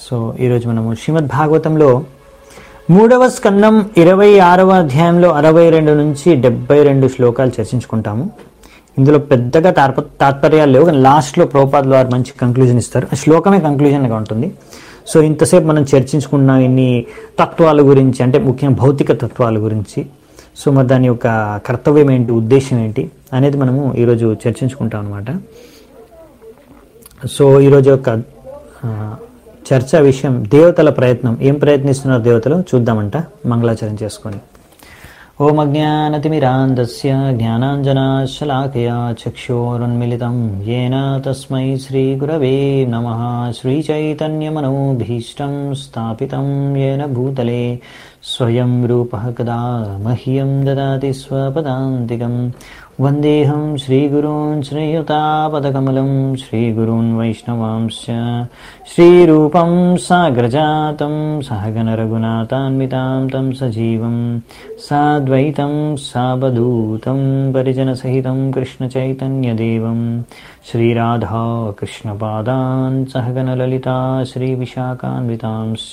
So ఈరోజు మనము శ్రీమద్ భాగవతంలో మూడవ స్కందం ఇరవై ఆరవ అధ్యాయంలో అరవై రెండు నుంచి డెబ్బై రెండు శ్లోకాలు చర్చించుకుంటాము ఇందులో పెద్దగా తాత్ప తాత్పర్యాలు లేవు కానీ లాస్ట్లో ప్రోపాద్ వారు మంచి కంక్లూజన్ ఇస్తారు ఆ శ్లోకమే కంక్లూజన్గా ఉంటుంది సో ఇంతసేపు మనం చర్చించుకున్న ఇన్ని తత్వాల గురించి అంటే ముఖ్యంగా భౌతిక తత్వాల గురించి సో మరి దాని యొక్క కర్తవ్యం ఏంటి ఉద్దేశం ఏంటి అనేది మనము ఈరోజు చర్చించుకుంటాం అనమాట సో ఈరోజు యొక్క ఆ, చర్చా విషయం దేవతల ప్రయత్నం ఏం ప్రయత్నిస్తున్నారు దేవతలు చూద్దామంట మంగళాచరణ చేసుకొని ఓం అజ్ఞానతిమిరాంధస్య జ్ఞానాంజనాశలాకయా చక్షోరున్మిళితం येन తస్మై శ్రీగురవే నమః శ్రీచైతన్యమనోభీష్టం స్థాపితం येन భూతలే స్వయం రూపः కదా మह्यं దదాతి స్వపదాంతికం వందేహం శ్రీగురూన్ శ్రీయుతాపదకమలం శ్రీగురూన్ వైష్ణవాంశ్చ శ్రీరూపం సాగ్రజాతం సహగణ రఘునాథాన్వితాం తం సజీవం సాద్వైతం సావధూతం పరిజనసహితం కృష్ణచైతన్యదేవం శ్రీరాధా కృష్ణపాదాన్ సహగణ లలితా శ్రీవిశాఖాన్వితాంశ్చ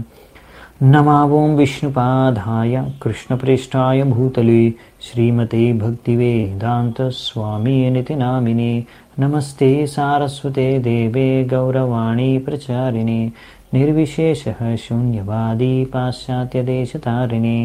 నమావోం విష్ణుపాదాయ కృష్ణప్రేష్టాయ భూతలే శ్రీమతే భక్తివేదాంతస్వామీనితి నామినే నమస్తే సారస్వతే దేవే గౌరవాణి ప్రచారిణే నిర్విశేష శూన్యవాదీ పాశ్చాత్యదేశతారిణే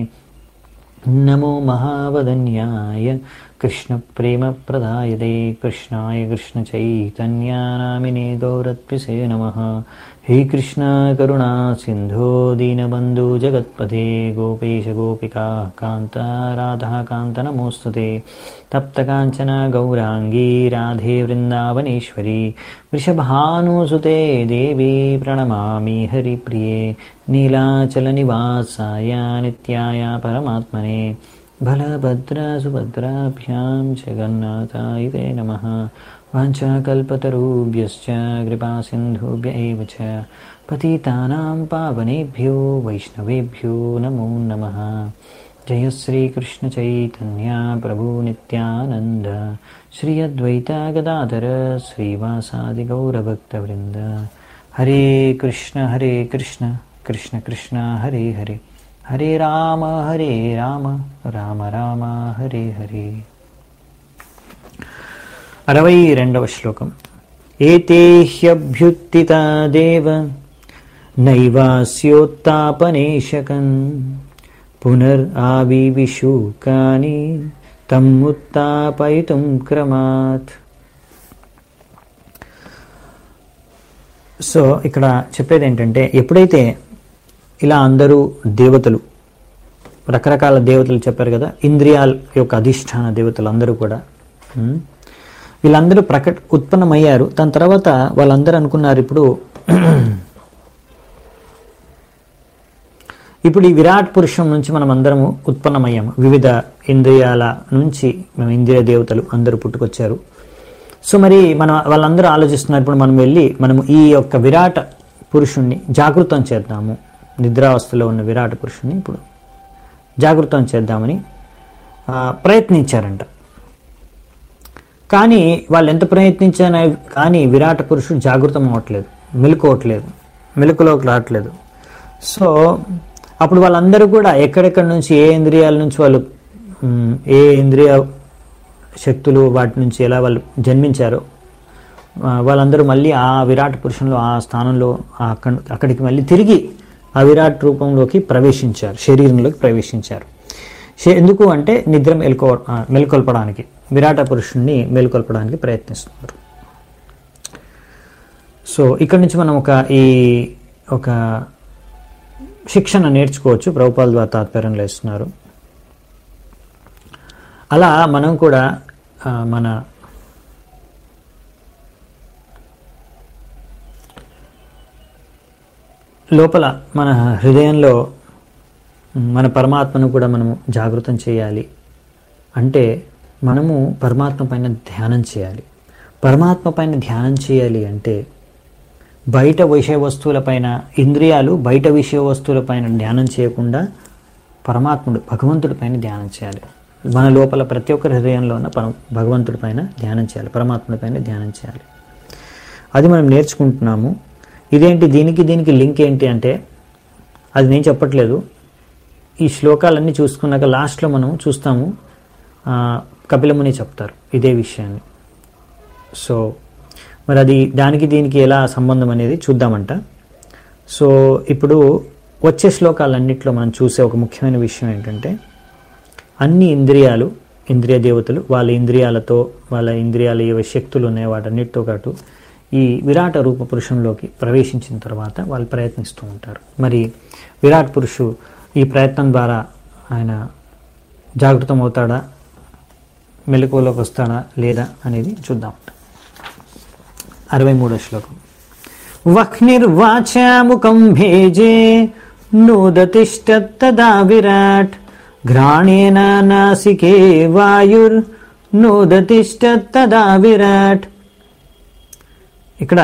నమో మహావదన్యాయ కృష్ణప్రేమప్రదాయతే కృష్ణాయ కృష్ణచైతన్యానామినే గౌరత్పిసే నమ హే కృష్ణ కరుణా సింధో దీనబంధు జగత్పతే గోపేశ గోపికా కాంత రాధా కాంత నమోస్తుతే తప్తకాంచన గౌరాంగీ రాధే వృందావనేశ్వరి వృషభానుసుతే దేవీ ప్రణమామి హరిప్రియే నీలాచలనివాసాయ నిత్యాయ పరమాత్మనే బలభద్రసుభద్రాభ్యాం జగన్నాథాయ తే నమః వాञ्छाकल्पतरुभ्यश्च कृपासिन्धुभ्य एव च पतितानां पावनेभ्यो वैष्णवेभ्यो नमो नमः जय श्रीकृष्णचैतन्य प्रभुनित्यानन्द श्री अद्वैता गदाधर श्रीवासादिगौरभक्तवृन्द हरे कृष्ण हरे कृष्ण कृष्ण कृष्ण हरे हरे हरे राम हरे राम రామ రామ హరే హరే అరవై రెండవ శ్లోకం ఏతే హ్యభ్యుత్థిత దేవ నైవాస్యోత్తాపనేశకన్ పునర్ ఆవివిషు కాని తమ్ ఉత్తాపయితుం క్రమాత్ సో ఇక్కడ చెప్పేది ఏంటంటే ఎప్పుడైతే ఇలా అందరూ దేవతలు రకరకాల దేవతలు చెప్పారు కదా ఇంద్రియాల యొక్క అధిష్టాన దేవతలు అందరూ కూడా ఉమ్, వీళ్ళందరూ ప్రకట ఉత్పన్నమయ్యారు దాని తర్వాత వాళ్ళందరూ అనుకున్నారు ఇప్పుడు ఇప్పుడు ఈ విరాట్ పురుషం నుంచి మనం అందరము ఉత్పన్నమయ్యాము వివిధ ఇంద్రియాల నుంచి మేము ఇంద్రియ దేవతలు అందరూ పుట్టుకొచ్చారు సో మరి మన వాళ్ళందరూ ఆలోచిస్తున్నారు ఇప్పుడు మనం వెళ్ళి మనము ఈ యొక్క విరాట పురుషుణ్ణి జాగృతం చేద్దాము నిద్రావస్థలో ఉన్న విరాట పురుషుణ్ణి ఇప్పుడు జాగృతం చేద్దామని ఆ, ప్రయత్నించారంట కానీ వాళ్ళు ఎంత ప్రయత్నించారో కానీ విరాట పురుషుడు జాగృతం అవ్వట్లేదు మెలుకోవట్లేదు మెలుకులోకి రావట్లేదు సో అప్పుడు వాళ్ళందరూ కూడా ఎక్కడెక్కడి నుంచి ఏ ఇంద్రియాల నుంచి వాళ్ళు మ్, ఏ ఇంద్రియ శక్తులు వాటి నుంచి ఎలా వాళ్ళు జన్మించారో ఆ, వాళ్ళందరూ మళ్ళీ ఆ విరాట్ పురుషంలో ఆ స్థానంలో ఆ అక్క- అక్కడికి మళ్ళీ తిరిగి ఆ విరాట్ రూపంలోకి ప్రవేశించారు శరీరంలోకి ప్రవేశించారు శే- ఎందుకు అంటే నిద్ర మెలుకో ఆ, మెలుకొల్పడానికి విరాట పురుషుణ్ణి మేలుకొల్పడానికి ప్రయత్నిస్తున్నారు సో ఇక్కడ నుంచి మనం ఒక ఈ ఒక శిక్షణ నేర్చుకోవచ్చు ప్రభుపాల ద్వారా తాత్పర్యంలో ఇస్తున్నారు అలా మనం కూడా ఆ, మన లోపల మన హృదయంలో మన పరమాత్మను కూడా మనము జాగృతం చేయాలి అంటే మనము పరమాత్మ పైన ధ్యానం చేయాలి పరమాత్మ పైన ధ్యానం చేయాలి అంటే బయట విషయ వస్తువులపైన ఇంద్రియాలు బయట విషయ వస్తువులపైన ధ్యానం చేయకుండా పరమాత్ముడు భగవంతుడి పైన ధ్యానం చేయాలి మన లోపల ప్రతి ఒక్కరి హృదయంలో ఉన్న పరమ భగవంతుడి పైన ధ్యానం చేయాలి పరమాత్ముడి పైన ధ్యానం చేయాలి అది మనం నేర్చుకుంటున్నాము ఇదేంటి దీనికి దీనికి లింక్ ఏంటి అంటే అది నేను చెప్పట్లేదు ఈ శ్లోకాలన్నీ చూసుకున్నాక లాస్ట్లో మనం చూస్తాము ఆ, కపిలముని చెప్తారు ఇదే విషయాన్ని సో మరి అది దానికి దీనికి ఎలా సంబంధం అనేది చూద్దామంట సో ఇప్పుడు వచ్చే శ్లోకాలన్నింటిలో మనం చూసే ఒక ముఖ్యమైన విషయం ఏంటంటే అన్ని ఇంద్రియాలు ఇంద్రియ దేవతలు వాళ్ళ ఇంద్రియాలతో వాళ్ళ ఇంద్రియాల ఏవే శక్తులు ఉన్నాయో వాటన్నిటితో పాటు ఈ విరాట రూప పురుషంలోకి ప్రవేశించిన తర్వాత వాళ్ళు ప్రయత్నిస్తూ ఉంటారు మరి విరాట్ పురుషు ఈ ప్రయత్నం ద్వారా ఆయన జాగృతం అవుతాడా మెలకువలోకి వస్తాడా లేదా అనేది చూద్దాం అరవై మూడో శ్లోకం వహ్నిర్వాచాముఖం భేజే నోదతిష్టత్తదా విరాట్ ఘ్రాణేన నాసికే వాయుర్ నోదతిష్టత్తదా విరాట్ ఇక్కడ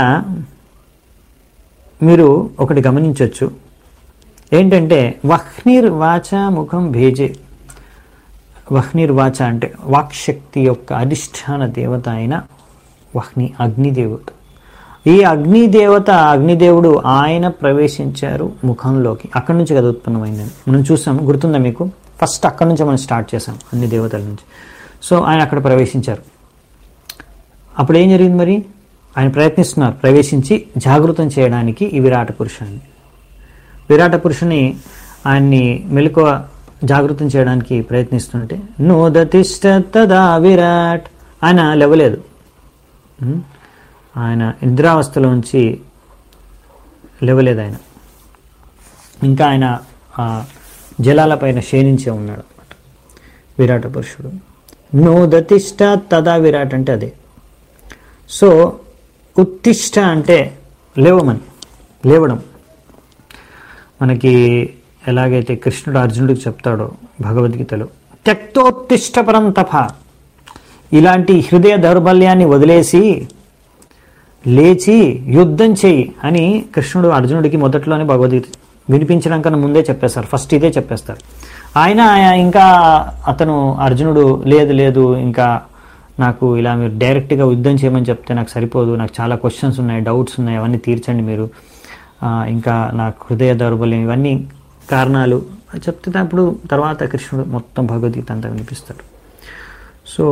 మీరు ఒకటి గమనించవచ్చు ఏంటంటే వహ్నిర్వాచ ముఖం భేజే వహ్నిర్వాచ అంటే వాక్శక్తి యొక్క అధిష్టాన దేవత అయిన వహ్ని అగ్నిదేవత ఈ అగ్నిదేవత అగ్నిదేవుడు ఆయన ప్రవేశించారు ముఖంలోకి అక్కడి నుంచి కదా ఉత్పన్నమైందని మనం చూసాం గుర్తుందా మీకు ఫస్ట్ అక్కడి నుంచి మనం స్టార్ట్ చేసాం అన్ని దేవతల నుంచి సో ఆయన అక్కడ ప్రవేశించారు అప్పుడు ఏం జరిగింది మరి ఆయన ప్రయత్నిస్తున్నారు ప్రవేశించి జాగృతం చేయడానికి ఈ విరాట పురుషుని విరాట పురుషుని ఆయన్ని మెలకువ జాగృతం చేయడానికి ప్రయత్నిస్తుంటే నోదతిష్ట తదా విరాట్ ఆయన లేవలేదు ఉం? ఆయన నిద్రావస్థలోంచి లేవలేదు ఆయన ఇంకా ఆయన ఆ జలాలపైన క్షీణించే ఉన్నాడు అనమాట విరాట పురుషుడు నోదతిష్ట తదా విరాట్ అంటే అదే సో ఉత్తిష్ట అంటే లేవమని లేవడం మనకి ఎలాగైతే కృష్ణుడు అర్జునుడికి చెప్తాడో భగవద్గీతలో త్యక్తోత్తిష్ట పరం తప ఇలాంటి హృదయ దౌర్బల్యాన్ని వదిలేసి లేచి యుద్ధం చేయి అని కృష్ణుడు అర్జునుడికి మొదట్లోనే భగవద్గీత వినిపించడం కన్నా ముందే చెప్పేస్తారు ఫస్ట్ ఇదే చెప్పేస్తారు ఆయన ఇంకా అతను అర్జునుడు లేదు లేదు ఇంకా నాకు ఇలా మీరు డైరెక్ట్గా యుద్ధం చేయమని చెప్తే నాకు సరిపోదు నాకు చాలా క్వశ్చన్స్ ఉన్నాయి డౌట్స్ ఉన్నాయి అవన్నీ తీర్చండి మీరు ఆ, ఇంకా నాకు హృదయ దౌర్బల్యం ఇవన్నీ కారణాలు అని చెప్తే అప్పుడు తర్వాత కృష్ణుడు మొత్తం భగవద్గీత అంతా వినిపిస్తాడు సో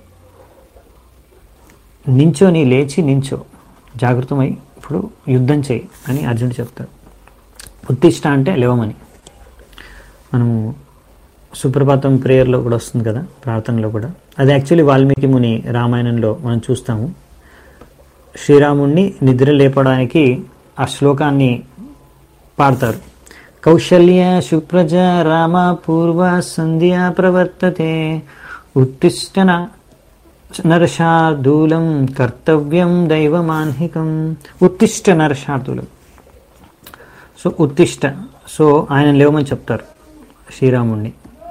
నించోని లేచి నించో జాగృతమై ఇప్పుడు యుద్ధం చేయి అని అర్జునుడు చెప్తాడు ఉత్తిష్ట అంటే లేవమని మనము సుప్రభాతం ప్రేయర్లో కూడా వస్తుంది కదా ప్రార్థనలో కూడా అది యాక్చువల్లీ వాల్మీకి ముని రామాయణంలో మనం చూస్తాము శ్రీరాముణ్ణి నిద్ర లేపడానికి ఆ శ్లోకాన్ని పాడతారు కౌశల్య సుప్రజ రామ పూర్వ సంధ్యా ప్రవర్తతే ఉత్తిష్టన నరశార్దూలం కర్తవ్యం దైవమాన్హికం ఉత్తిష్ట నరశార్దూలం సో ఉత్తిష్ట సో ఆయన లేవమని చెప్తారు శ్రీరాముణ్ణి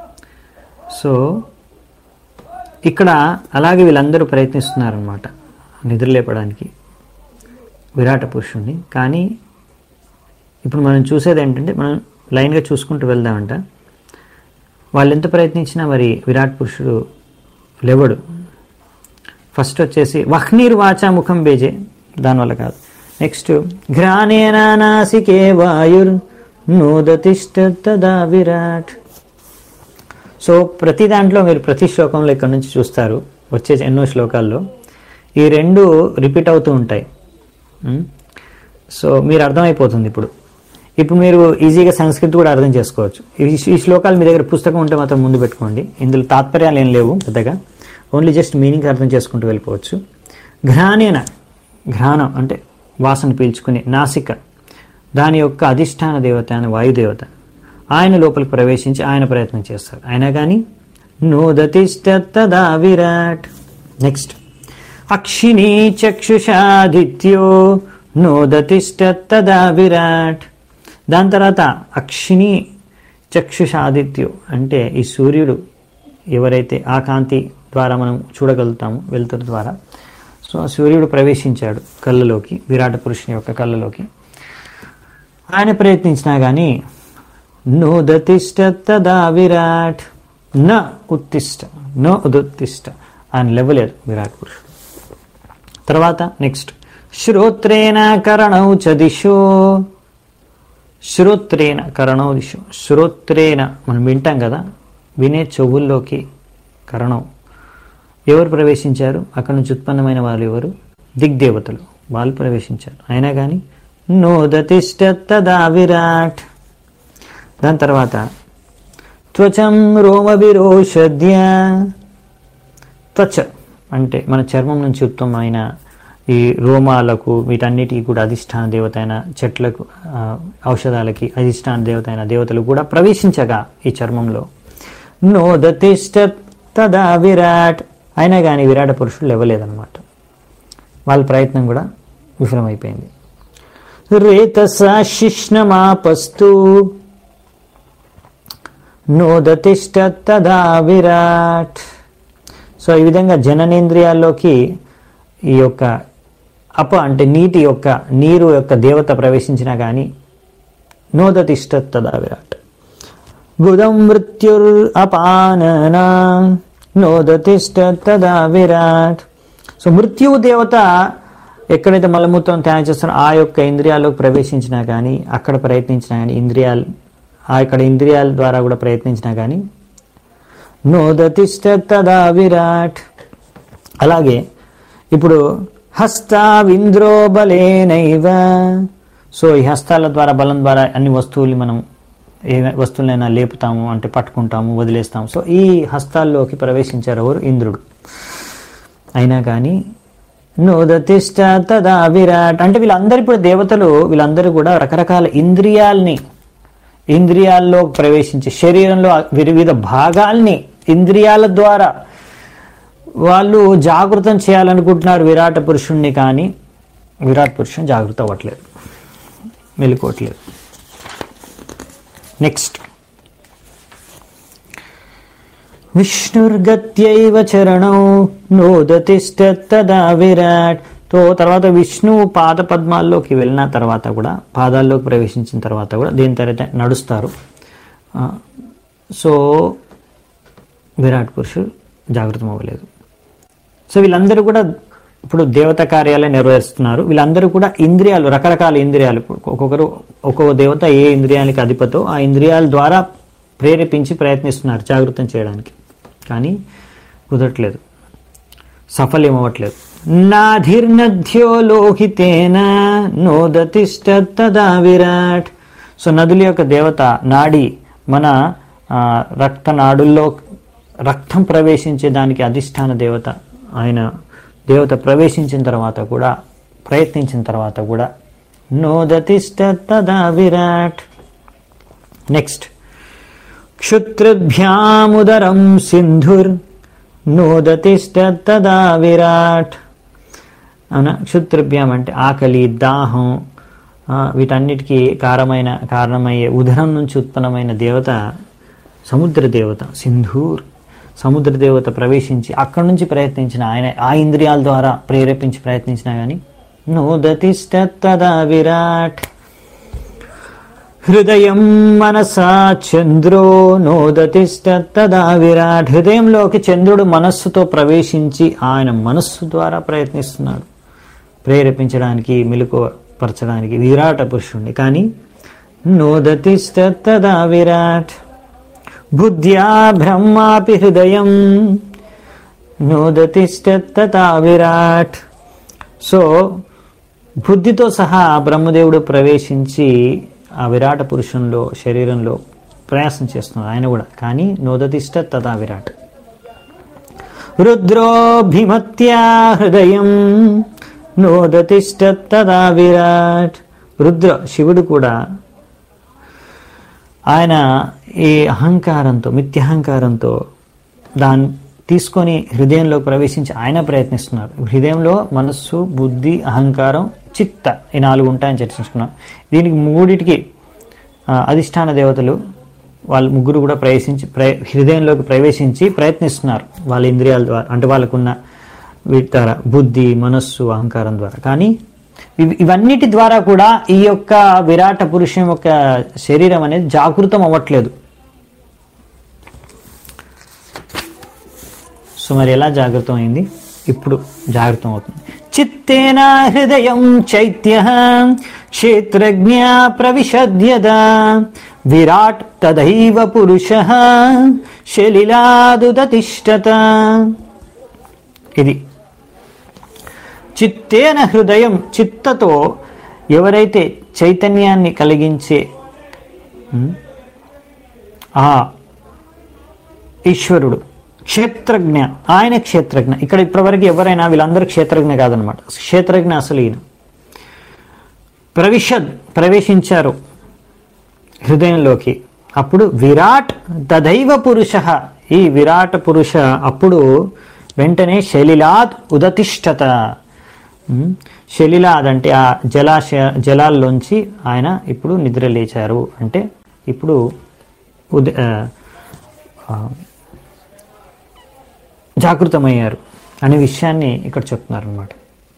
సో ఇక్కడ అలాగే వీళ్ళందరూ ప్రయత్నిస్తున్నారనమాట నిద్రలేపడానికి విరాట పురుషుణ్ణి కానీ ఇప్పుడు మనం చూసేది ఏంటంటే మనం లైన్గా చూసుకుంటూ వెళ్దామంట వాళ్ళు ఎంత ప్రయత్నించినా మరి విరాట్ పురుషుడు లేవడు ఫస్ట్ వచ్చేసి వహ్నీర్ వాచా ముఖం బేజే దానివల్ల కాదు నెక్స్ట్ ఘ్రానేన నాసికే వాయుర్ నోదతిష్ట తదా విరాట్ సో ప్రతి దాంట్లో మీరు ప్రతి శ్లోకంలో ఇక్కడ నుంచి చూస్తారు వచ్చే ఎన్నో శ్లోకాల్లో ఈ రెండు రిపీట్ అవుతూ ఉంటాయి ఉం? సో మీరు అర్థమైపోతుంది ఇప్పుడు ఇప్పుడు మీరు ఈజీగా సంస్కృతి కూడా అర్థం చేసుకోవచ్చు ఈ ఈ శ్లోకాలు మీ దగ్గర పుస్తకం ఉంటే మాత్రం ముందు పెట్టుకోండి ఇందులో తాత్పర్యాలు ఏం లేవు పెద్దగా ఓన్లీ జస్ట్ మీనింగ్ అర్థం చేసుకుంటూ వెళ్ళిపోవచ్చు ఘ్రానేన ఘ్రాణం అంటే వాసన పీల్చుకునే నాసిక దాని యొక్క అధిష్టాన దేవత అని వాయుదేవత ఆయన లోపలికి ప్రవేశించి ఆయన ప్రయత్నం చేస్తారు అయినా కానీ నోదతిష్ట తదా విరాట్ నెక్స్ట్ అక్షిణీ చక్షుషాదిత్యో నోదతిష్ట తదా విరాట్ దాని తర్వాత అక్షిణి చక్షుషాదిత్యో అంటే ఈ సూర్యుడు ఎవరైతే ఆ కాంతి ద్వారా మనం చూడగలుగుతాము వెలుతురు ద్వారా సో ఆ సూర్యుడు ప్రవేశించాడు కళ్ళలోకి విరాట పురుషుని యొక్క కళ్ళలోకి ఆయన ప్రయత్నించినా కానీ నోదతిష్ట తదా విరాట్ న ఉత్తిష్ట నో ఉదుత్తిష్ట ఆయన లేవలేదు విరాట్ పురుషుడు తర్వాత నెక్స్ట్ శ్రోత్రేణ కరణౌ చ దిశో శ్రోత్రేణ కరణౌ దిశో శ్రోత్రేణ మనం వింటాం కదా వినే చెవుల్లోకి కరణం ఎవరు ప్రవేశించారు అక్కడి నుంచి ఉత్పన్నమైన వాళ్ళు ఎవరు దిగ్దేవతలు వాళ్ళు ప్రవేశించారు అయినా కానీ నోదతిష్ట తదా విరాట్ దాని తర్వాత త్వచం రోమభిరోషద్య త్వచ అంటే మన చర్మం నుంచి ఉత్తమమైన ఈ రోమాలకు వీటన్నిటికీ కూడా అధిష్టాన దేవత అయిన చెట్లకు ఆ, ఔషధాలకి అధిష్టాన దేవత అయిన దేవతలు కూడా ప్రవేశించగా ఈ చర్మంలో నోదతిష్ట తదా విరాట్ అయినా కానీ విరాట పురుషుడు లేవలేదన్నమాట వాళ్ళ ప్రయత్నం కూడా విఫలమైపోయింది రేతసా శిష్ణమాపస్తు నోదతిష్ట తదా విరాట్ సో ఈ విధంగా జననేంద్రియాల్లోకి ఈ యొక్క అప అంటే నీటి యొక్క నీరు యొక్క దేవత ప్రవేశించినా కానీ నోదతిష్ట తదా విరాట్ బుధం మృత్యుర్ అపానన నోదతిష్ట తదా విరాట్ సో మృత్యువు దేవత ఎక్కడైతే మలమూత్రం త్యాగం చేస్తారో ఆ యొక్క ఇంద్రియాల్లోకి ప్రవేశించినా కానీ అక్కడ ప్రయత్నించినా కానీ ఇంద్రియాలు ఆ ఇక్కడ ఇంద్రియాల ద్వారా కూడా ప్రయత్నించినా కానీ నోదతిష్ట తదా విరాట్ అలాగే ఇప్పుడు హస్తావింద్రో బలేనైవ సో ఈ హస్తాల ద్వారా బలం ద్వారా అన్ని వస్తువుల్ని మనం ఏ వస్తువులైనా లేపుతాము అంటే పట్టుకుంటాము వదిలేస్తాము సో ఈ హస్తాల్లోకి ప్రవేశించారు ఎవరు ఇంద్రుడు అయినా కానీ నోదతిష్ట తదా విరాట్ అంటే వీళ్ళందరూ ఇప్పుడు దేవతలు వీళ్ళందరూ కూడా రకరకాల ఇంద్రియాల్ని ఇంద్రియాల్లో ప్రవేశించి శరీరంలో వివిధ భాగాల్ని ఇంద్రియాల ద్వారా వాళ్ళు జాగృతం చేయాలనుకుంటున్నారు విరాట పురుషుణ్ణి కానీ విరాట్ పురుషుని జాగృత అవ్వట్లేదు మెలుకోవట్లేదు నెక్స్ట్ విష్ణుర్గత్యైవ చరణం నోదతిష్ట తదా విరాట్ తో తర్వాత విష్ణువు పాద పద్మాల్లోకి వెళ్ళిన తర్వాత కూడా పాదాల్లోకి ప్రవేశించిన తర్వాత కూడా దీని తర్వాత నడుస్తారు ఆ, సో విరాట్ పురుషుడు జాగృతం అవ్వలేదు సో వీళ్ళందరూ కూడా ఇప్పుడు దేవత కార్యాలయం నెరవేరుస్తున్నారు వీళ్ళందరూ కూడా ఇంద్రియాలు రకరకాల ఇంద్రియాలు ఇప్పుడు ఒక్కొక్కరు ఒక్కొక్క దేవత ఏ ఇంద్రియానికి అధిపతో ఆ ఇంద్రియాల ద్వారా ప్రేరేపించి ప్రయత్నిస్తున్నారు జాగృతం చేయడానికి కానీ కుదరట్లేదు సఫలం అవ్వట్లేదు నాధిర్నధ్యో లోహితేన నోదతిష్ట తదా విరాట్ సో నదుల యొక్క దేవత నాడి మన ఆ, రక్త నాడుల్లో రక్తం ప్రవేశించే దానికి అధిష్టాన దేవత ఆయన దేవత ప్రవేశించిన తర్వాత కూడా ప్రయత్నించిన తర్వాత కూడా నోదతిష్ట తదా విరాట్ నెక్స్ట్ క్షుత్రభ్యాముదరం సింధుర్ నోదతిష్ట తదా విరాట్ అవునా క్షుత్రభ్యాం అంటే ఆకలి దాహం ఆ, వీటన్నిటికీ కారమైన కారణమయ్యే ఉదరం నుంచి ఉత్పన్నమైన దేవత సముద్ర దేవత సింధూర్ సముద్ర దేవత ప్రవేశించి అక్కడి నుంచి ప్రయత్నించిన ఆయన ఆ ఇంద్రియాల ద్వారా ప్రేరేపించి ప్రయత్నించినా కానీ నోదతిష్ట తదా విరాట్ హృదయం మనసా చంద్రో నోదతిష్ట తదా విరాట్ హృదయంలోకి చంద్రుడు మనస్సుతో ప్రవేశించి ఆయన మనస్సు ద్వారా ప్రయత్నిస్తున్నాడు ప్రేరేపించడానికి మెలుకుపరచడానికి విరాట పురుషుణ్ణి కానీ నోదతిష్ట తదా విరాట్ బుద్ధ్యా బ్రహ్మాపి హృదయం నోదతిష్ట తదా విరాట్ సో బుద్ధితో సహా బ్రహ్మదేవుడు ప్రవేశించి ఆ విరాట పురుషంలో శరీరంలో ప్రయాసం చేస్తున్నాడు ఆయన కూడా కానీ నోదతిష్ట తదా విరాట్ రుద్రోభిమత్యా హృదయం నోదతిష్ట తదా విరాట్ రుద్ర శివుడు కూడా ఆయన ఈ అహంకారంతో మిథ్యహంకారంతో దాన్ని తీసుకొని హృదయంలో ప్రవేశించి ఆయన ప్రయత్నిస్తున్నారు హృదయంలో మనస్సు బుద్ధి అహంకారం చిత్త ఈ నాలుగు ఉంటాయని చర్చించుకున్నాం దీనికి మూడిటికి ఆ, అధిష్టాన దేవతలు వాళ్ళు ముగ్గురు కూడా ప్రవేశించి ప్ర హృదయంలోకి ప్రవేశించి ప్రయత్నిస్తున్నారు వాళ్ళ ఇంద్రియాల ద్వారా అంటే వాళ్ళకున్న వీటి ద్వారా బుద్ధి మనస్సు అహంకారం ద్వారా కానీ ఇవి- ఇవన్నిటి ద్వారా కూడా ఈ యొక్క విరాట పురుషం యొక్క శరీరం అనేది జాగృతం అవ్వట్లేదు సో మరి ఎలా జాగృతం అయింది ఇప్పుడు జాగృతం అవుతుంది చిత్తేన హృదయం చైత్య క్షేత్రజ్ఞా ప్రవిశద్యదా విరాట్ తదైవ పురుష శలిలాదుదతిష్టత ఇది చిత్తేన హృదయం చిత్తతో ఎవరైతే చైతన్యాన్ని కలిగించే ఉమ్, ఆ ఈశ్వరుడు క్షేత్రజ్ఞ ఆయన క్షేత్రజ్ఞ ఇక్కడ ఇప్పటివరకు ఎవరైనా వీళ్ళందరూ క్షేత్రజ్ఞ కాదనమాట క్షేత్రజ్ఞ అసలు ఈయన ప్రవిశద్ ప్రవేశించారు హృదయంలోకి అప్పుడు విరాట్ తదైవ పురుష ఈ విరాట్ పురుష అప్పుడు వెంటనే శలిలాత్ ఉదతిష్టత ఉమ్, శలిలాద్ అంటే ఆ జలాశయ జలాల్లోంచి ఆయన ఇప్పుడు నిద్ర లేచారు అంటే ఇప్పుడు ఉద ఆ, ఆ, జాగృతమయ్యారు అనే విషయాన్ని ఇక్కడ చెప్తున్నారు అనమాట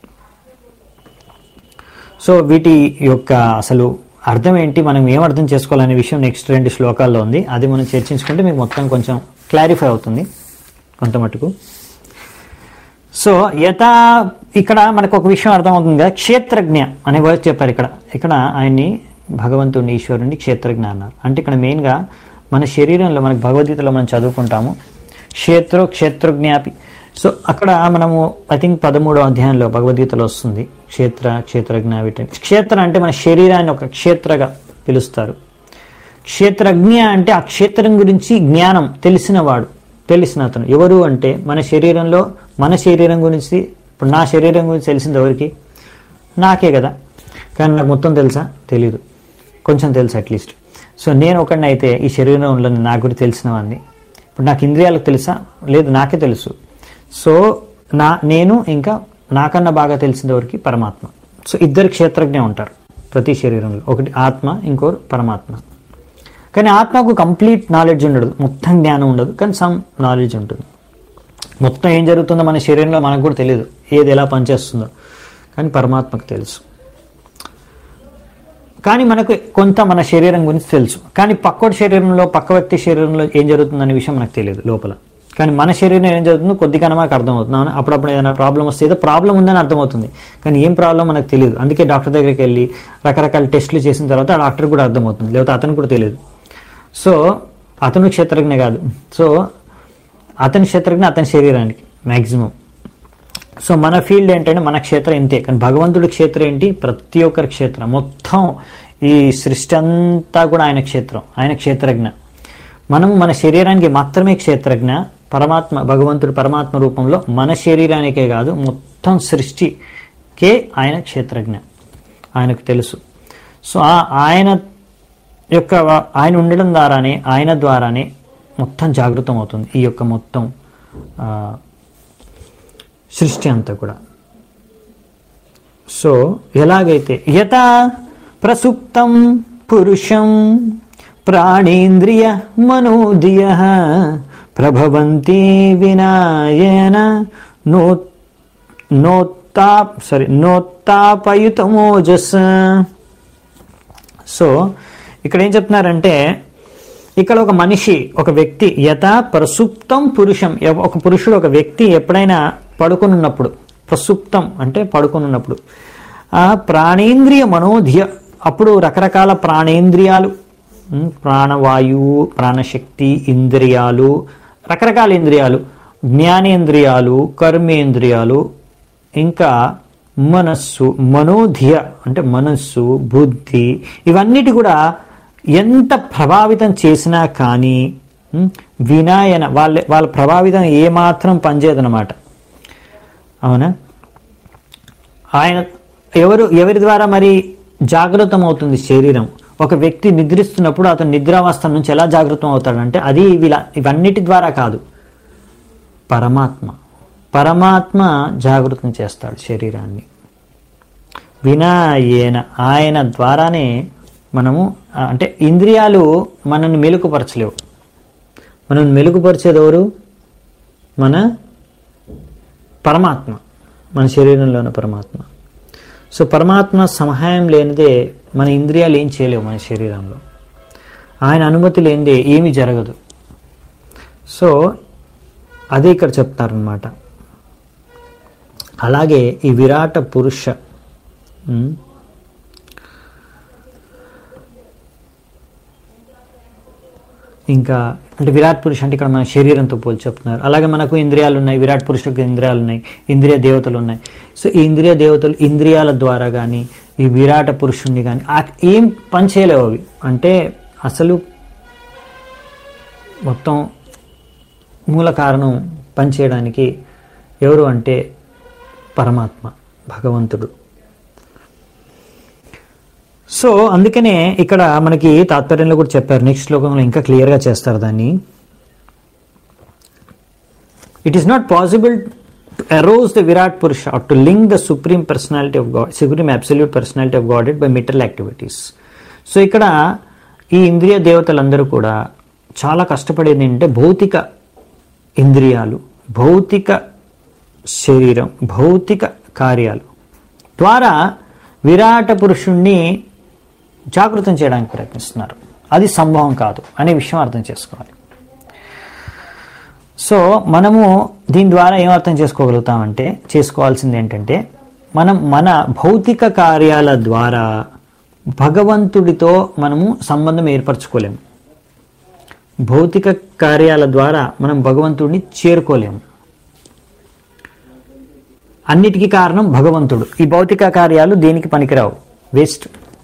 సో వీటి యొక్క అసలు అర్థం ఏంటి మనం ఏం అర్థం చేసుకోవాలనే విషయం నెక్స్ట్ రెండు శ్లోకాల్లో ఉంది అది మనం చర్చించుకుంటే మీకు మొత్తం కొంచెం క్లారిఫై అవుతుంది కొంత మటుకు సో యథా ఇక్కడ మనకు ఒక విషయం అర్థమవుతుంది కదా క్షేత్రజ్ఞ అనే వర్డ్ చెప్పారు ఇక్కడ ఇక్కడ ఆయన్ని భగవంతుడిని ఈశ్వరుని క్షేత్రజ్ఞ అన్నారు అంటే ఇక్కడ మెయిన్గా మన శరీరంలో మనకు భగవద్గీతలో మనం చదువుకుంటాము క్షేత్రో క్షేత్రజ్ఞాపి సో అక్కడ మనము ఐ థింక్ పదమూడో అధ్యాయంలో భగవద్గీతలో వస్తుంది క్షేత్ర క్షేత్రజ్ఞ వీటి క్షేత్ర అంటే మన శరీరాన్ని ఒక క్షేత్రగా పిలుస్తారు క్షేత్రజ్ఞ అంటే ఆ క్షేత్రం గురించి జ్ఞానం తెలిసినవాడు తెలిసిన అతను ఎవరు అంటే మన శరీరంలో మన శరీరం గురించి ఇప్పుడు నా శరీరం గురించి తెలిసింది ఎవరికి నాకే కదా కానీ నాకు మొత్తం తెలుసా తెలీదు కొంచెం తెలుసు అట్లీస్ట్ సో నేను ఒకడిని అయితే ఈ శరీరంలో నాకు గురించి తెలిసిన వాడిని ఇప్పుడు నాకు ఇంద్రియాలకు తెలుసా లేదు నాకే తెలుసు సో నా నేను ఇంకా నాకన్నా బాగా తెలిసిన ఎవరికి పరమాత్మ సో ఇద్దరు క్షేత్రజ్ఞ ఉంటారు ప్రతి శరీరంలో ఒకటి ఆత్మ ఇంకోరు పరమాత్మ కానీ ఆత్మకు కంప్లీట్ నాలెడ్జ్ ఉండదు మొత్తం జ్ఞానం ఉండదు కానీ సమ్ నాలెడ్జ్ ఉంటుంది మొత్తం ఏం జరుగుతుందో మన శరీరంలో మనకు కూడా తెలియదు ఏది ఎలా పనిచేస్తుందో కానీ పరమాత్మకు తెలుసు కానీ మనకు కొంత మన శరీరం గురించి తెలుసు కానీ పక్కోటి శరీరంలో పక్క వ్యక్తి శరీరంలో ఏం జరుగుతుందనే విషయం మనకు తెలియదు లోపల కానీ మన శరీరం ఏం జరుగుతుందో కొద్దిగా మనకు అర్థమవుతుంది అవునా? అప్పుడప్పుడు ఏదైనా ప్రాబ్లం వస్తే ఏదో ప్రాబ్లం ఉందని అర్థమవుతుంది కానీ ఏం ప్రాబ్లం మనకు తెలియదు అందుకే డాక్టర్ దగ్గరికి వెళ్ళి రకరకాల టెస్టులు చేసిన తర్వాత ఆ డాక్టర్ కూడా అర్థమవుతుంది లేకపోతే అతను కూడా తెలియదు సో అతను క్షేత్రజ్ఞ కాదు సో అతని క్షేత్రజ్ఞ అతని శరీరానికి మ్యాక్సిమం సో మన ఫీల్డ్ ఏంటంటే మన క్షేత్రం ఇంతే కానీ భగవంతుడి క్షేత్రం ఏంటి ప్రతి ఒక్కరి క్షేత్రం మొత్తం ఈ సృష్టి అంతా కూడా ఆయన క్షేత్రం ఆయన క్షేత్రజ్ఞ మనము మన శరీరానికి మాత్రమే క్షేత్రజ్ఞ పరమాత్మ భగవంతుడు పరమాత్మ రూపంలో మన శరీరానికే కాదు మొత్తం సృష్టికే ఆయన క్షేత్రజ్ఞ ఆయనకు తెలుసు సో ఆ ఆయన యొక్క ఆయన ఉండడం ద్వారానే ఆయన ద్వారానే మొత్తం జాగృతం అవుతుంది ఈ యొక్క మొత్తం ఆ, సృష్టి అంతా కూడా సో ఎలాగైతే యథ ప్రసుప్తం పురుషం ప్రాణేంద్రియ మనోదియ ప్రభవంతి వినాయన నో నోత్తా సారీ నోత్తాపయుతమోజస్ సో ఇక్కడ ఏం చెప్తున్నారంటే ఇక్కడ ఒక మనిషి ఒక వ్యక్తి యథ ప్రసుప్తం పురుషం ఎవ- ఒక పురుషుడు ఒక వ్యక్తి ఎప్పుడైనా పడుకునున్నప్పుడు ప్రసుప్తం అంటే పడుకునున్నప్పుడు ఆ ప్రాణేంద్రియ మనోధ్య అప్పుడు రకరకాల ప్రాణేంద్రియాలు ఉమ్, ప్రాణవాయువు ప్రాణశక్తి ఇంద్రియాలు రకరకాల ఇంద్రియాలు జ్ఞానేంద్రియాలు కర్మేంద్రియాలు ఇంకా మనస్సు మనోధియ అంటే మనస్సు బుద్ధి ఇవన్నిటి కూడా ఎంత ప్రభావితం చేసినా కానీ ఉమ్, వినాయన వాళ్ళ వాళ్ళ ప్రభావితం ఏమాత్రం పనిచేయదన్నమాట అవునా ఆయన ఎవరు ఎవరి ద్వారా మరి జాగృతం అవుతుంది శరీరం ఒక వ్యక్తి నిద్రిస్తున్నప్పుడు అతను నిద్రావస్థ నుంచి ఎలా జాగృతం అవుతాడంటే అది వీళ్ళ ఇవన్నిటి ద్వారా కాదు పరమాత్మ పరమాత్మ జాగృతం చేస్తాడు శరీరాన్ని వినాయన ఆయన ద్వారానే మనము ఆ, అంటే ఇంద్రియాలు మనల్ని మెలుకుపరచలేవు మనల్ని మెలుకుపరిచేది ఎవరు మన పరమాత్మ మన శరీరంలో ఉన్న పరమాత్మ సో పరమాత్మ సహాయం లేనిదే మన ఇంద్రియాలు ఏం చేయలేవు మన శరీరంలో ఆయన అనుమతి లేనిదే ఏమీ జరగదు సో అదే ఇక్కడ చెప్తారనమాట అలాగే ఈ విరాట పురుష ఉమ్, ఇంకా అంటే విరాట్ పురుష అంటే ఇక్కడ మన శరీరంతో పోల్చి చెప్తున్నారు అలాగే మనకు ఇంద్రియాలు ఉన్నాయి విరాట్ పురుషులకు ఇంద్రియాలు ఉన్నాయి ఇంద్రియ దేవతలు ఉన్నాయి సో ఈ ఇంద్రియ దేవతలు ఇంద్రియాల ద్వారా కానీ ఈ విరాట పురుషుణ్ణి కానీ ఏం పని చేయలేవు అవి అంటే అసలు మొత్తం మూల కారణం పనిచేయడానికి ఎవరు అంటే పరమాత్మ భగవంతుడు సో అందుకనే ఇక్కడ మనకి తాత్పర్యంలో కూడా చెప్పారు నెక్స్ట్ శ్లోకంలో ఇంకా క్లియర్గా చేస్తారు దాన్ని it is not possible to arouse the virat purusha or to link the supreme personality of God supreme absolute personality of God it by mental activities so ఇక్కడ ఈ ఇంద్రియ దేవతలందరూ కూడా చాలా కష్టపడేది ఏంటంటే భౌతిక ఇంద్రియాలు భౌతిక శరీరం భౌతిక కార్యాలు ద్వారా విరాట పురుషుణ్ణి జాగృతం చేయడానికి ప్రయత్నిస్తున్నారు అది సంభవం కాదు అనే విషయం అర్థం చేసుకోవాలి సో మనము దీని ద్వారా ఏం అర్థం చేసుకోగలుగుతామంటే చేసుకోవాల్సింది ఏంటంటే మనం మన భౌతిక కార్యాల ద్వారా భగవంతుడితో మనము సంబంధం ఏర్పరచుకోలేము భౌతిక కార్యాల ద్వారా మనం భగవంతుడిని చేరుకోలేము అన్నిటికీ కారణం భగవంతుడు ఈ భౌతిక కార్యాలు దేనికి పనికిరావు వేస్ట్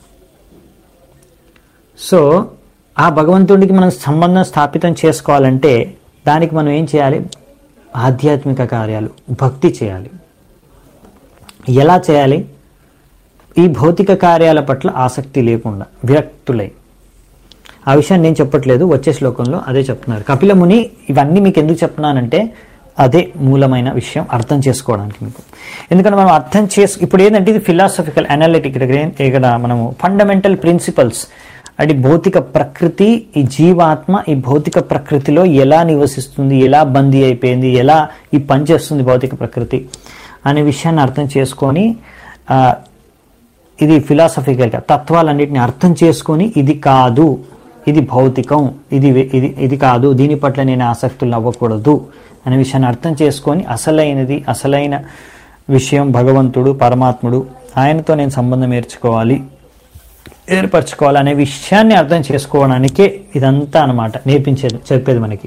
సో ఆ భగవంతుడికి మనం సంబంధం స్థాపితం చేసుకోవాలంటే దానికి మనం ఏం చేయాలి ఆధ్యాత్మిక కార్యాలు భక్తి చేయాలి ఎలా చేయాలి ఈ భౌతిక కార్యాల పట్ల ఆసక్తి లేకుండా విరక్తులై ఆ విషయాన్ని నేను చెప్పట్లేదు వచ్చే శ్లోకంలో అదే చెప్తున్నారు కపిల ముని ఇవన్నీ మీకు ఎందుకు చెప్తున్నానంటే అదే మూలమైన విషయం అర్థం చేసుకోవడానికి మీకు ఎందుకంటే మనం అర్థం చేసు ఇప్పుడు ఏంటంటే ఇది ఫిలాసఫికల్ అనాలిటిక్ ఇక్కడ మనము ఫండమెంటల్ ప్రిన్సిపల్స్ అంటే భౌతిక ప్రకృతి ఈ జీవాత్మ ఈ భౌతిక ప్రకృతిలో ఎలా నివసిస్తుంది ఎలా బందీ అయిపోయింది ఎలా ఈ పనిచేస్తుంది భౌతిక ప్రకృతి అనే విషయాన్ని అర్థం చేసుకొని ఆ, ఇది ఫిలాసఫికల్గా తత్వాలన్నిటిని అర్థం చేసుకొని ఇది కాదు ఇది భౌతికం ఇది వే- ఇది ఇది కాదు దీని పట్ల నేను ఆసక్తులు అవ్వకూడదు అనే విషయాన్ని అర్థం చేసుకొని అసలైనది అసలైన విషయం భగవంతుడు పరమాత్ముడు ఆయనతో నేను సంబంధం ఏర్చుకోవాలి ఏర్పరచుకోవాలి అనే విషయాన్ని అర్థం చేసుకోవడానికే ఇదంతా అన్నమాట నేర్పించేది చెప్పేది మనకి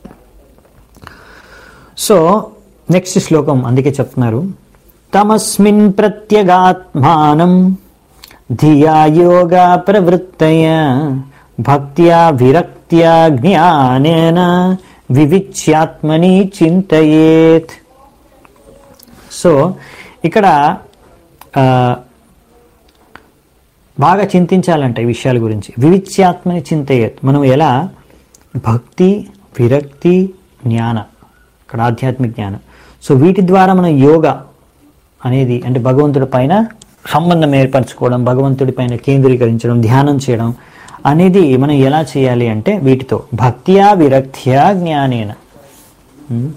సో నెక్స్ట్ శ్లోకం అందుకే చెప్తున్నారు తమస్మిన్ ప్రత్యగాత్మానం ధియా యోగా ప్రవృత్తయ భక్త్యా విరక్త్యా జ్ఞానేన వివిచ్యాత్మని చింతయేత్ సో ఇక్కడ ఆ, బాగా చింతించాలంట ఈ విషయాల గురించి వివిచ్యాత్మని చింతయేత్ మనం ఎలా భక్తి విరక్తి జ్ఞాన ఇక్కడ ఆధ్యాత్మిక జ్ఞానం సో వీటి ద్వారా మనం యోగా అనేది అంటే భగవంతుడి పైన సంబంధం ఏర్పరచుకోవడం భగవంతుడి పైన కేంద్రీకరించడం ధ్యానం చేయడం అనేది మనం ఎలా చేయాలి అంటే వీటితో భక్త్యా విరక్త్యా జ్ఞానేన ఉమ్.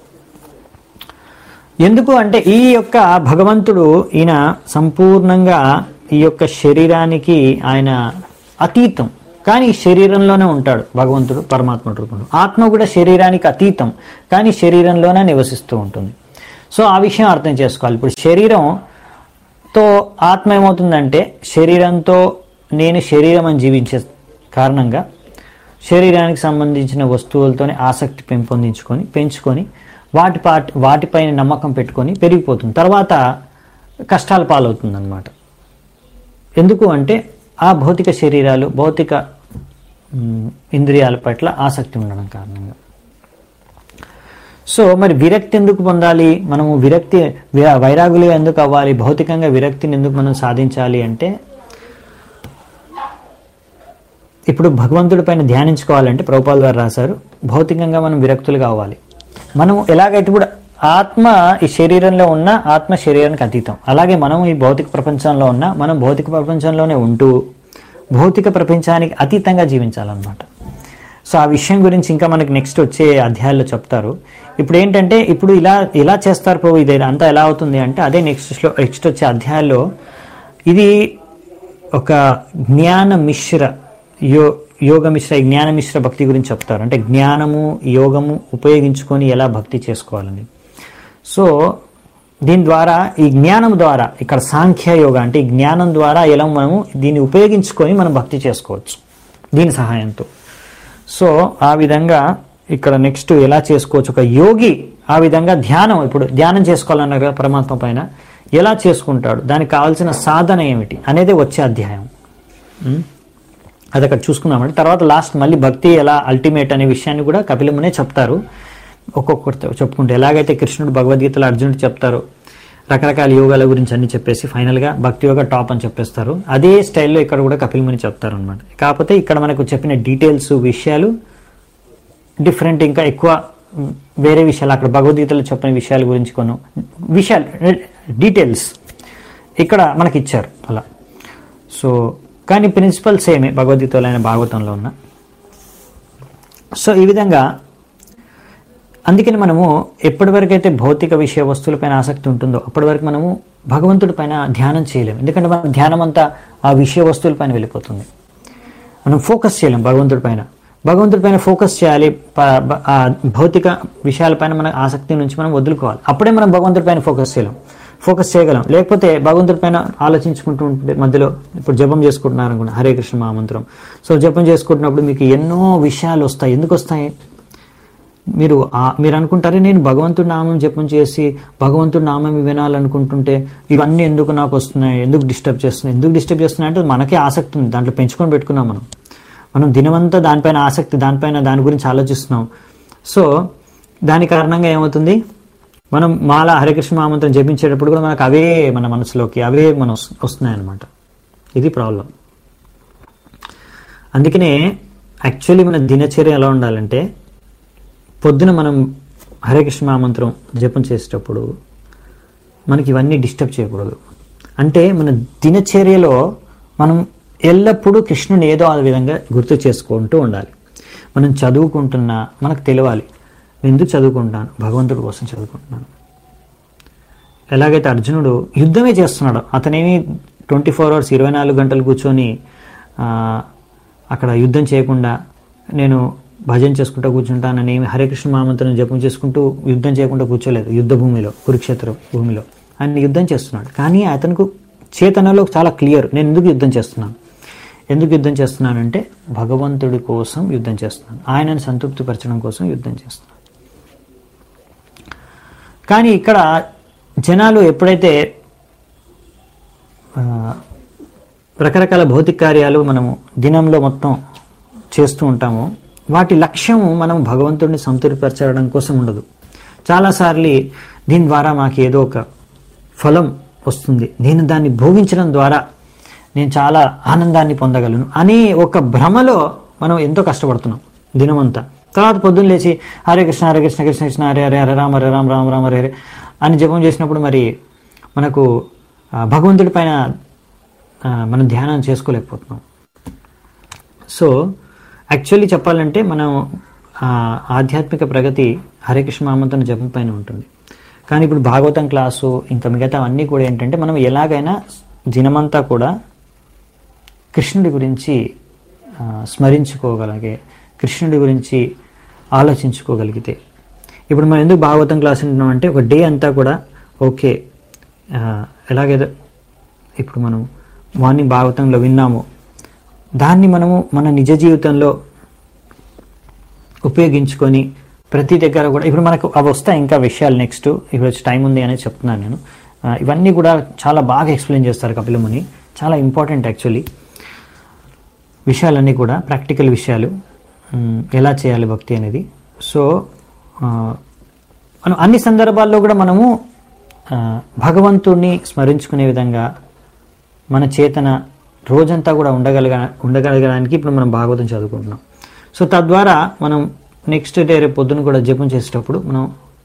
ఎందుకు అంటే ఈ యొక్క భగవంతుడు ఈయన సంపూర్ణంగా ఈ యొక్క శరీరానికి ఆయన అతీతం కానీ ఈ శరీరంలోనే ఉంటాడు భగవంతుడు పరమాత్మ రూపంలో ఆత్మ కూడా శరీరానికి అతీతం కానీ శరీరంలోనే నివసిస్తూ ఉంటుంది సో ఆ విషయం అర్థం చేసుకోవాలి ఇప్పుడు శరీరంతో ఆత్మ ఏమవుతుందంటే శరీరంతో నేను శరీరం అని జీవించే కారణంగా శరీరానికి సంబంధించిన వస్తువులతోనే ఆసక్తి పెంపొందించుకొని పెంచుకొని వాటి పాటి వాటిపైన నమ్మకం పెట్టుకొని పెరిగిపోతుంది తర్వాత కష్టాల పాలవుతుంది అనమాట ఎందుకు అంటే ఆ భౌతిక శరీరాలు భౌతిక మ్, ఇంద్రియాల పట్ల ఆసక్తి ఉండడం కారణంగా సో మరి విరక్తి ఎందుకు పొందాలి మనము విరక్తి వి- వైరాగులుగా ఎందుకు అవ్వాలి భౌతికంగా విరక్తిని ఎందుకు మనం సాధించాలి అంటే ఇప్పుడు భగవంతుడి పైన ధ్యానించుకోవాలంటే ప్రభుపాల్ గారు రాశారు భౌతికంగా మనం విరక్తులుగా అవ్వాలి మనం ఎలాగైతే కూడా ఆత్మ ఈ శరీరంలో ఉన్న ఆత్మ శరీరానికి అతీతం అలాగే మనం ఈ భౌతిక ప్రపంచంలో ఉన్న మనం భౌతిక ప్రపంచంలోనే ఉంటూ భౌతిక ప్రపంచానికి అతీతంగా జీవించాలన్నమాట సో ఆ విషయం గురించి ఇంకా మనకి నెక్స్ట్ వచ్చే అధ్యాయాల్లో చెప్తారు ఇప్పుడు ఏంటంటే ఇప్పుడు ఇలా ఇలా చేస్తారు ప్రభు ఇది అంతా ఎలా అవుతుంది అంటే అదే నెక్స్ట్ నెక్స్ట్ వచ్చే అధ్యాయాల్లో ఇది ఒక జ్ఞాన మిశ్ర యో యోగ మిశ్ర జ్ఞాన మిశ్ర భక్తి గురించి చెప్తారు అంటే జ్ఞానము యోగము ఉపయోగించుకొని ఎలా భక్తి చేసుకోవాలని సో దీని ద్వారా ఈ జ్ఞానం ద్వారా ఇక్కడ సాంఖ్య యోగ అంటే ఈ జ్ఞానం ద్వారా ఎలా మనము దీన్ని ఉపయోగించుకొని మనం భక్తి చేసుకోవచ్చు దీని సహాయంతో సో ఆ విధంగా ఇక్కడ నెక్స్ట్ ఎలా చేసుకోవచ్చు ఒక యోగి ఆ విధంగా ధ్యానం ఇప్పుడు ధ్యానం చేసుకోవాలన్నారు కదా పరమాత్మ పైన ఎలా చేసుకుంటాడు దానికి కావాల్సిన సాధన ఏమిటి అనేది వచ్చే అధ్యాయం ఉం? అది అక్కడ చూసుకున్నామంటే తర్వాత లాస్ట్ మళ్ళీ భక్తి ఎలా అల్టిమేట్ అనే విషయాన్ని కూడా కపిలమునే చెప్తారు ఒక్కొక్కరితో చెప్పుకుంటే ఎలాగైతే కృష్ణుడు భగవద్గీతలో అర్జునుడు చెప్తారు రకరకాల యోగాల గురించి అన్ని చెప్పేసి ఫైనల్గా భక్తి యోగా టాప్ అని చెప్పేస్తారు అదే స్టైల్లో ఇక్కడ కూడా కపిలముని చెప్తారు అనమాట కాకపోతే ఇక్కడ మనకు చెప్పిన డీటెయిల్స్ విషయాలు డిఫరెంట్ ఇంకా ఎక్కువ మ్, వేరే విషయాలు అక్కడ భగవద్గీతలో చెప్పిన విషయాల గురించి కొన్ని విషయాలు డీటెయిల్స్ ఇక్కడ మనకి ఇచ్చారు అలా సో కానీ ప్రిన్సిపల్ సేమే భగవద్గీతలో అయిన భాగవతంలో ఉన్న సో ఈ విధంగా అందుకని మనము ఎప్పటి వరకు అయితే భౌతిక విషయ వస్తువులపైన ఆసక్తి ఉంటుందో అప్పటి వరకు మనము భగవంతుడి పైన ధ్యానం చేయలేము ఎందుకంటే మన ధ్యానం అంతా ఆ విషయ వస్తువులపైన వెళ్ళిపోతుంది మనం ఫోకస్ చేయలేం భగవంతుడి పైన భగవంతుడి పైన ఫోకస్ చేయాలి ప- బ- ఆ భౌతిక విషయాలపైన మన ఆసక్తి నుంచి మనం వదులుకోవాలి అప్పుడే మనం భగవంతుడి పైన ఫోకస్ చేయలేం ఫోకస్ చేయగలం లేకపోతే భగవంతుడి పైన ఆలోచించుకుంటూ ఉంటే మధ్యలో ఇప్పుడు జపం చేసుకుంటున్నారు అనుకున్నా హరే కృష్ణ మహామంత్రం సో జపం చేసుకుంటున్నప్పుడు మీకు ఎన్నో విషయాలు వస్తాయి ఎందుకు వస్తాయి మీరు ఆ- మీరు అనుకుంటారే నేను భగవంతుడి నామం జపం చేసి భగవంతుడి నామం వినాలనుకుంటుంటే ఇవన్నీ ఎందుకు నాకు వస్తున్నాయి ఎందుకు డిస్టర్బ్ చేస్తున్నాయి ఎందుకు డిస్టర్బ్ చేస్తున్నాయి అంటే మనకే ఆసక్తి ఉంది దాంట్లో పెంచుకొని పెట్టుకున్నాం మనం మనం దినమంతా దానిపైన ఆసక్తి దానిపైన దాని గురించి ఆలోచిస్తున్నాం సో దాని కారణంగా ఏమవుతుంది మనం మాల హరికృష్ణ మహామంత్రం జపించేటప్పుడు కూడా మనకు అవే మన మనసులోకి అవే మన వస్తున్నాయి అన్నమాట ఇది ప్రాబ్లం అందుకనే యాక్చువల్లీ మన దినచర్య ఎలా ఉండాలంటే పొద్దున మనం హరే కృష్ణ మహామంత్రం జపం చేసేటప్పుడు మనకి ఇవన్నీ డిస్టర్బ్ చేయకూడదు అంటే మన దినచర్యలో మనం ఎల్లప్పుడూ కృష్ణుని ఏదో ఆ విధంగా గుర్తు చేసుకుంటూ ఉండాలి మనం చదువుకుంటున్నా మనకు తెలియాలి నేను ఎందుకు చదువుకుంటాను భగవంతుడి కోసం చదువుకుంటున్నాను ఎలాగైతే అర్జునుడు యుద్ధమే చేస్తున్నాడు అతనేమి ట్వంటీ ఫోర్ అవర్స్ ఇరవై నాలుగు గంటలు కూర్చొని ఆ, అక్కడ యుద్ధం చేయకుండా నేను భజన చేసుకుంటూ కూర్చుంటానని ఏమి హరికృష్ణ మహామంత్రం జపం చేసుకుంటూ యుద్ధం చేయకుండా కూర్చోలేదు యుద్ధ భూమిలో కురుక్షేత్ర భూమిలో ఆయన యుద్ధం చేస్తున్నాడు కానీ అతనికి చేతనలో చాలా క్లియర్ నేను ఎందుకు యుద్ధం చేస్తున్నాను ఎందుకు యుద్ధం చేస్తున్నానంటే భగవంతుడి కోసం యుద్ధం చేస్తున్నాను ఆయనను సంతృప్తిపరచడం కోసం యుద్ధం చేస్తున్నాను కానీ ఇక్కడ జనాలు ఎప్పుడైతే ఆ, రకరకాల భౌతిక కార్యాలు మనము దినంలో మొత్తం చేస్తూ ఉంటామో వాటి లక్ష్యం మనం భగవంతుడిని సంతృప్తిపరచడం కోసం ఉండదు చాలాసార్లు దీని ద్వారా మాకు ఏదో ఒక ఫలం వస్తుంది నేను దాన్ని భోగించడం ద్వారా నేను చాలా ఆనందాన్ని పొందగలను అనే ఒక భ్రమలో మనం ఎంతో కష్టపడుతున్నాం దినమంతా తర్వాత పొద్దున్న లేచి హరే కృష్ణ హరే కృష్ణ కృష్ణ కృష్ణ హరే హరే హరే రామ హరే రామ రామ రామ హరే హరే అని జపం చేసినప్పుడు మరి మనకు ఆ, భగవంతుడి పైన ఆ, మనం ధ్యానం చేసుకోలేకపోతున్నాం సో యాక్చువల్లీ చెప్పాలంటే మనం ఆ, ఆధ్యాత్మిక ప్రగతి హరే కృష్ణ మహామంత్రం జపం పైన ఉంటుంది కానీ ఇప్పుడు భాగవతం క్లాసు ఇంకా మిగతా అన్నీ కూడా ఏంటంటే మనం ఎలాగైనా దినమంతా కూడా కృష్ణుడి గురించి ఆ, స్మరించుకోగలిగే కృష్ణుడి గురించి ఆలోచించుకోగలిగితే ఇప్పుడు మనం ఎందుకు భాగవతం క్లాస్ వింటున్నాం అంటే ఒక డే అంతా కూడా ఓకే ఆ, ఎలాగైతే ఇప్పుడు మనం మార్నింగ్ భాగవతంలో విన్నాము దాన్ని మనము మన నిజ జీవితంలో ఉపయోగించుకొని ప్రతి దగ్గర కూడా ఇప్పుడు మనకు అవి వస్తాయి ఇంకా విషయాలు నెక్స్ట్ ఇప్పుడు వచ్చి టైం ఉంది అనేది చెప్తున్నాను నేను ఆ, ఇవన్నీ కూడా చాలా బాగా ఎక్స్ప్లెయిన్ చేస్తారు కపిలముని చాలా ఇంపార్టెంట్ యాక్చువల్లీ విషయాలన్నీ కూడా ప్రాక్టికల్ విషయాలు ఉమ్, ఎలా చేయాలి భక్తి అనేది సో ఆ, మనం అన్ని సందర్భాల్లో కూడా మనము ఆ, భగవంతుణ్ణి స్మరించుకునే విధంగా మన చేతన రోజంతా కూడా ఉండగలగ ఉండగలగడానికి ఇప్పుడు మనం భాగవతం చదువుకుంటున్నాం సో తద్వారా మనం నెక్స్ట్ డే రేపు పొద్దున కూడా జపం చేసేటప్పుడు మనం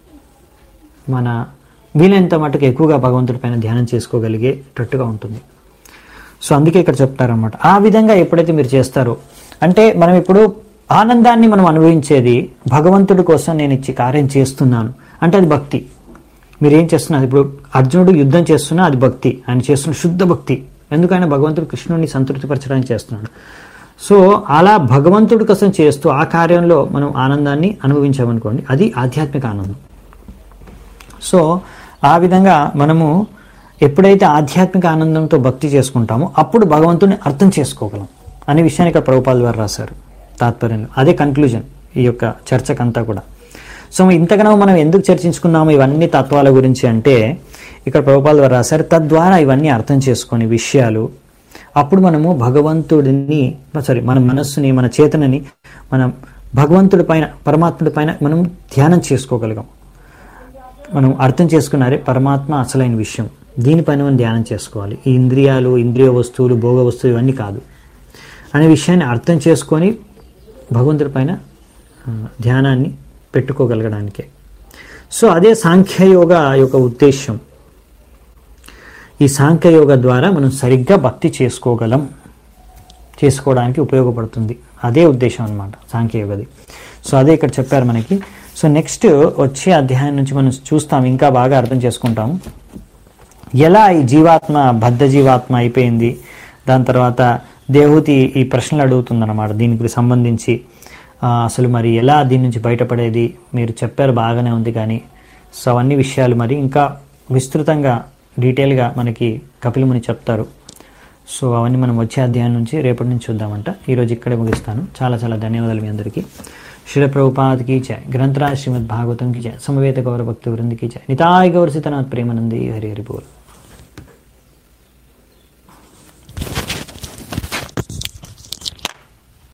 మన వీలైనంత మటుకు ఎక్కువగా భగవంతుడి పైన ధ్యానం చేసుకోగలిగేటట్టుగా ఉంటుంది సో అందుకే ఇక్కడ చెప్తారనమాట ఆ విధంగా ఎప్పుడైతే మీరు చేస్తారో అంటే మనం ఇప్పుడు ఆనందాన్ని మనం అనుభవించేది భగవంతుడి కోసం నేను ఇచ్చి కార్యం చేస్తున్నాను అంటే అది భక్తి మీరు ఏం చేస్తున్నారు ఇప్పుడు అర్జునుడు యుద్ధం చేస్తున్నా అది భక్తి ఆయన చేస్తున్న శుద్ధ భక్తి ఎందుకైనా భగవంతుడు కృష్ణుడిని సంతృప్తిపరచడానికి చేస్తున్నాడు సో అలా భగవంతుడి కోసం చేస్తూ ఆ కార్యంలో మనం ఆనందాన్ని అనుభవించామనుకోండి అది ఆధ్యాత్మిక ఆనందం సో ఆ విధంగా మనము ఎప్పుడైతే ఆధ్యాత్మిక ఆనందంతో భక్తి చేసుకుంటామో అప్పుడు భగవంతుని అర్థం చేసుకోగలం అనే విషయాన్ని ఇక్కడ ప్రభుపాల ద్వారా రాశారు తాత్పర్యంలో అదే కన్క్లూజన్ ఈ యొక్క చర్చకంతా కూడా సో ఇంతకన్నా మనం ఎందుకు చర్చించుకున్నాము ఇవన్నీ తత్వాల గురించి అంటే ఇక్కడ ప్రభుపాల ద్వారా రాశారు తద్వారా ఇవన్నీ అర్థం చేసుకొని విషయాలు అప్పుడు మనము భగవంతుడిని సారీ మన మనస్సుని మన చేతనని మనం భగవంతుడి పైన పరమాత్ముడి పైన మనం ధ్యానం చేసుకోగలిగాం మనం అర్థం చేసుకున్నారే పరమాత్మ అసలైన విషయం దీనిపైన మనం ధ్యానం చేసుకోవాలి ఈ ఇంద్రియాలు ఇంద్రియ వస్తువులు భోగ వస్తువులు ఇవన్నీ కాదు అనే విషయాన్ని అర్థం చేసుకొని భగవంతుడి పైన ఆ, ధ్యానాన్ని పెట్టుకోగలగడానికే సో అదే సాంఖ్యయోగ యొక్క ఉద్దేశం ఈ సాంఖ్యయోగ ద్వారా మనం సరిగ్గా భక్తి చేసుకోగలం చేసుకోవడానికి ఉపయోగపడుతుంది అదే ఉద్దేశం అనమాట సాంఖ్యయోగది సో అదే ఇక్కడ చెప్పారు మనకి సో నెక్స్ట్ వచ్చే అధ్యాయం నుంచి మనం చూస్తాం ఇంకా బాగా అర్థం చేసుకుంటాము ఎలా ఈ జీవాత్మ బద్ధ జీవాత్మ అయిపోయింది దాని తర్వాత దేవహూతి ఈ ప్రశ్నలు అడుగుతుందన్నమాట దీనికి సంబంధించి ఆ, అసలు మరి ఎలా దీని నుంచి బయటపడేది మీరు చెప్పారు బాగానే ఉంది కానీ సో అవన్నీ విషయాలు మరి ఇంకా విస్తృతంగా డీటెయిల్గా మనకి కపిలముని చెప్తారు సో అవన్నీ మనం వచ్చే అధ్యాయం నుంచి రేపటి నుంచి చూద్దామంట ఈరోజు ఇక్కడే ముగిస్తాను చాలా చాలా ధన్యవాదాలు మీ అందరికీ శిల ప్రభుపాద్ की जय ग्रंथराज श्रीमद् भागवतम की जय समवेत गौर भक्त वृंद की जय निताय गौर सितनाथ प्रेमानंदी हरि हरि बोल